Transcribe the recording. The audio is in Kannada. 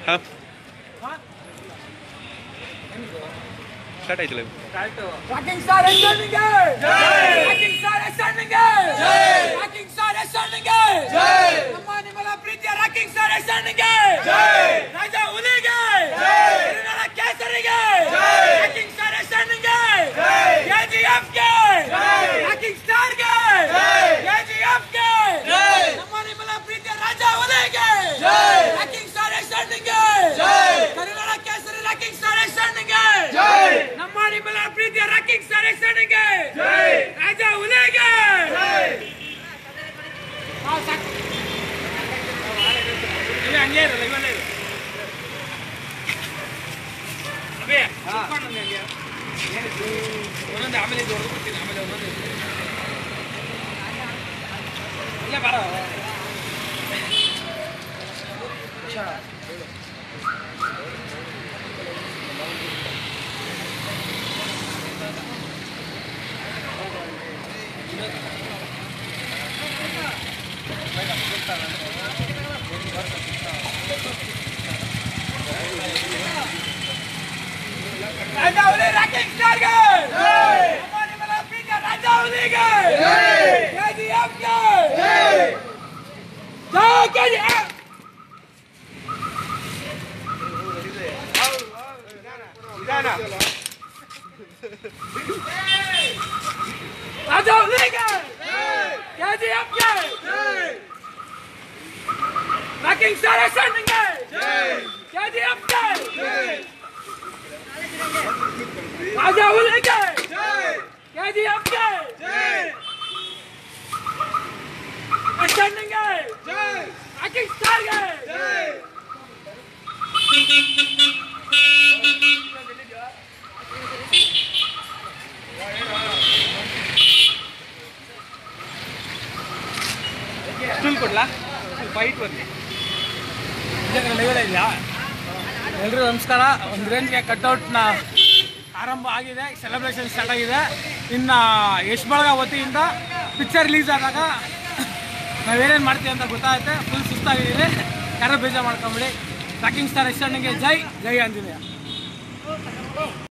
ಹಾಂ ಸ್ಟಾರ್ಟ್ ಆಯ್ತಲ್ಲ ರಾಕಿಂಗ್ ಸ್ಟಾರ್ ಎಸ್ಟರ್ನಿಗೆ ರಾಕಿಂಗ್ ಸ್ಟಾರ್ ಎಸ್ಟರ್ನಿಗೆ ರಾಕಿಂಗ್ ಸ್ಟಾರ್ ಎಸ್ಟರ್ನಿಗೆ ನಮ್ಮ ನಿಮ್ಮಲ ಪ್ರೀತಿಯ ರಾಕಿಂಗ್ ಸ್ಟಾರ್ ಎಸ್ಟರ್ನಿಗೆ ರಾಜ ಹುಲಿಗೆ ತಿರುನಾಳ ಕೇಸರಿಗೆ ರಾಕಿಂಗ್ ಸ್ಟಾರ್ ಎಸ್ಟರ್ನಿಗೆ ಕೆಜಿಎಫ್ ಗೆ ರಾಕಿಂಗ್ ಸ್ಟಾರ್ ಗೆ ಕೆಜಿಎಫ್ ಗೆ ನಮ್ಮ ನಿಮ್ಮಲ ಪ್ರೀತಿಯ ರಾಜ ಹುಲಿಗೆ ರಾಕಿಂಗ್ ಸ್ಟಾರ್ ಎಸ್ಟರ್ನಿಗೆ ಕರುನಾಳ ಕೇಸರಿ ರಾಕಿಂಗ್ ಸ್ಟಾರ್ ಎಸ್ಟರ್ನಿಗೆ ನಮ್ಮ ನಿಮ್ಮಲ ಪ್ರೀತಿಯ ರಾಕಿಂಗ್ ಸ್ಟಾರ್ ಎಸ್ಟರ್ನಿಗೆ ರಾಜ ಹುಲಿಗೆ ಹಾ, ಸಾಕು. ಇಲ್ಲಿ ಹಂಗೆ ಇರಲ್ಲ ಇವಲ್ಲೇ ಇರು ಅಭಿ, ಕುತ್ಕೊಂಡು ನಂಗೆ ಹಂಗೆ. ಒಂದೊಂದು ಆಮೇಲೆ ಇದು ಹೊಡೆದು ಬಿಡ್ತೀನಿ ಆಮೇಲೆ ಒಂದೊಂದು ಇಲ್ಲೇ ಬಾರ ರಾಜಾವಲಿ ರಾಕಿಂಗ್ ಸ್ಟಾರ್ಗೆ ನಮ್ಮ ನಿಮ್ಮಲ ಪ್ರೀತಿಯ ರಾಜಾವಲಿಗೆ ಕೆಜಿಎಫ್ಗೆ ಜೈ ಕೆಜಿಎಫ್ ರಾಜಾವಲಿಗೆ ಕೆಜಿಎಫ್ಗೆ ರಾಕಿಂಗ್ ಸ್ಟಾರ್ ಎಸ್ಟರ್ನಿಂಗೆ ಕೆಜಿಎಫ್ಗೆ ರಾಜಾ ಹುಲಿಗೆ ಕೆಜಿಎಫ್ಗೆ ಅಷ್ಟನ್ನಿಗೆ ರಾಕಿಂಗ್ ಸ್ಟಾರ್ಗೆ ಸ್ಟೂಲ್ ಕೊಡ್ಲಾ ಫೈಟ್ ಬಂದು ಇಲ್ಲ ಎಲ್ರಿಗೂ ನಮಸ್ಕಾರ ಒಂದು ರೇಂಜ್ಗೆ ಕಟ್ಔಟ್ನ ಆರಂಭ ಆಗಿದೆ ಸೆಲೆಬ್ರೇಷನ್ ಸ್ಟಾರ್ಟ್ ಆಗಿದೆ ಇನ್ನು ಯಶ್ ಬಳಗ ವತಿಯಿಂದ ಪಿಕ್ಚರ್ ರಿಲೀಸ್ ಆದಾಗ ನಾವೇನೇನು ಮಾಡ್ತೀವಿ ಅಂತ ಗೊತ್ತಾಗುತ್ತೆ ಫುಲ್ ಸುಸ್ತಾಗಿದ್ದೀವಿ ಯಾರೋ ಬೇಜಾರು ಮಾಡ್ಕೊಂಬಿಡಿ ರಾಕಿಂಗ್ ಸ್ಟಾರ್ ಎಷ್ಟಣ್ಣಿಗೆ ಜೈ ಜೈ ಆಂಜನೇಯ